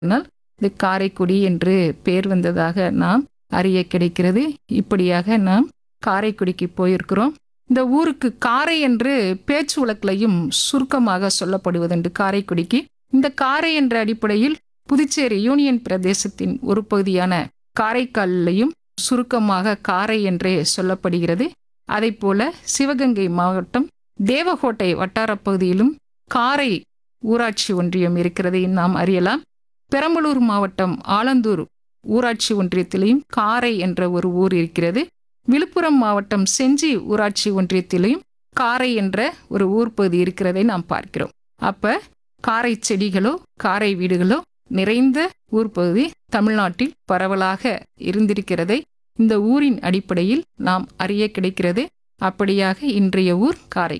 ஆனால் இது காரைக்குடி என்று பெயர் வந்ததாக நாம் அறிய கிடைக்கிறது இப்படியாக நாம் காரைக்குடிக்கு போயிருக்கிறோம் இந்த ஊருக்கு காரை என்று பேச்சு வழக்கிலையும் சுருக்கமாக சொல்லப்படுவதுண்டு காரைக்குடிக்கு இந்த காரை என்ற அடிப்படையில் புதுச்சேரி யூனியன் பிரதேசத்தின் ஒரு பகுதியான காரைக்காலிலையும் சுருக்கமாக காரை என்றே சொல்லப்படுகிறது போல சிவகங்கை மாவட்டம் தேவகோட்டை வட்டாரப் பகுதியிலும் காரை ஊராட்சி ஒன்றியம் இருக்கிறதை நாம் அறியலாம் பெரம்பலூர் மாவட்டம் ஆலந்தூர் ஊராட்சி ஒன்றியத்திலையும் காரை என்ற ஒரு ஊர் இருக்கிறது விழுப்புரம் மாவட்டம் செஞ்சி ஊராட்சி ஒன்றியத்திலையும் காரை என்ற ஒரு ஊர் பகுதி இருக்கிறதை நாம் பார்க்கிறோம் அப்ப காரை செடிகளோ காரை வீடுகளோ நிறைந்த ஊர் பகுதி தமிழ்நாட்டில் பரவலாக இருந்திருக்கிறதை இந்த ஊரின் அடிப்படையில் நாம் அறிய கிடைக்கிறது அப்படியாக இன்றைய ஊர் காரை